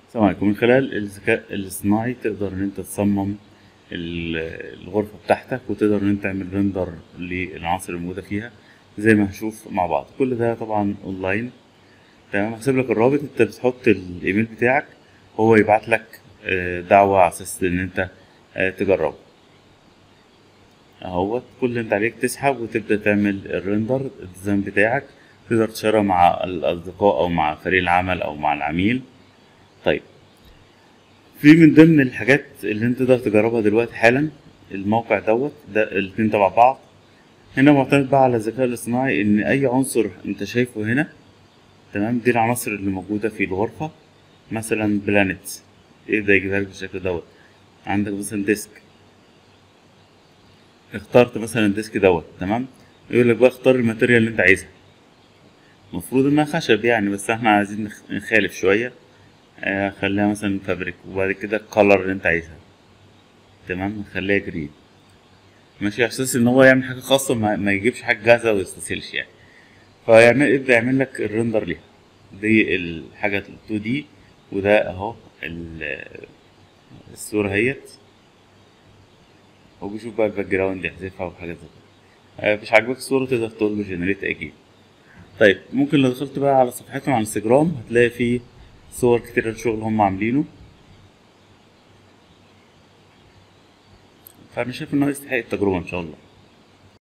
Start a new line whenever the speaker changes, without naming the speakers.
السلام عليكم من خلال الذكاء الاصطناعي تقدر ان انت تصمم ال- الغرفة بتاعتك وتقدر ان انت تعمل ريندر للعناصر الموجودة فيها زي ما هنشوف مع بعض كل ده طبعا اونلاين تمام هسيب لك الرابط انت بتحط الايميل بتاعك هو يبعت لك آه، دعوة على اساس ان انت آه، تجربه اهوت كل اللي انت عليك تسحب وتبدأ تعمل الريندر الديزاين بتاعك تقدر تشيرها مع الأصدقاء أو مع فريق العمل أو مع العميل طيب في من ضمن الحاجات اللي انت تقدر تجربها دلوقتي حالا الموقع دوت ده الاتنين تبع بعض هنا معتمد بقى على الذكاء الاصطناعي ان اي عنصر انت شايفه هنا تمام دي العناصر اللي موجودة في الغرفة مثلا بلانت يبدأ يجيبها لك بالشكل دوت عندك مثلا ديسك اخترت مثلا الديسك دوت تمام يقول لك بقى اختار الماتيريال اللي انت عايزها المفروض انها خشب يعني بس احنا عايزين نخ- نخالف شوية آه، خليها مثلا فابريك وبعد كده الكالر اللي انت عايزها تمام نخليها جرين ماشي على اساس ان هو يعمل حاجة خاصة ما, ما يجيبش حاجة جاهزة ويستسهلش يعني فيعمل يبدأ يعمل لك الريندر ليها دي الحاجة ال 2 دي وده اهو ال- الصورة اهيت وبيشوف بقى الباك جراوند يحذفها وحاجات زي كده آه، مش عاجبك الصورة تقدر تقول له جنريت اجين طيب ممكن لو دخلت بقى على صفحتهم على انستجرام هتلاقي فيه صور كتير للشغل هم عاملينه فانا شايف ان هو يستحق التجربة ان شاء الله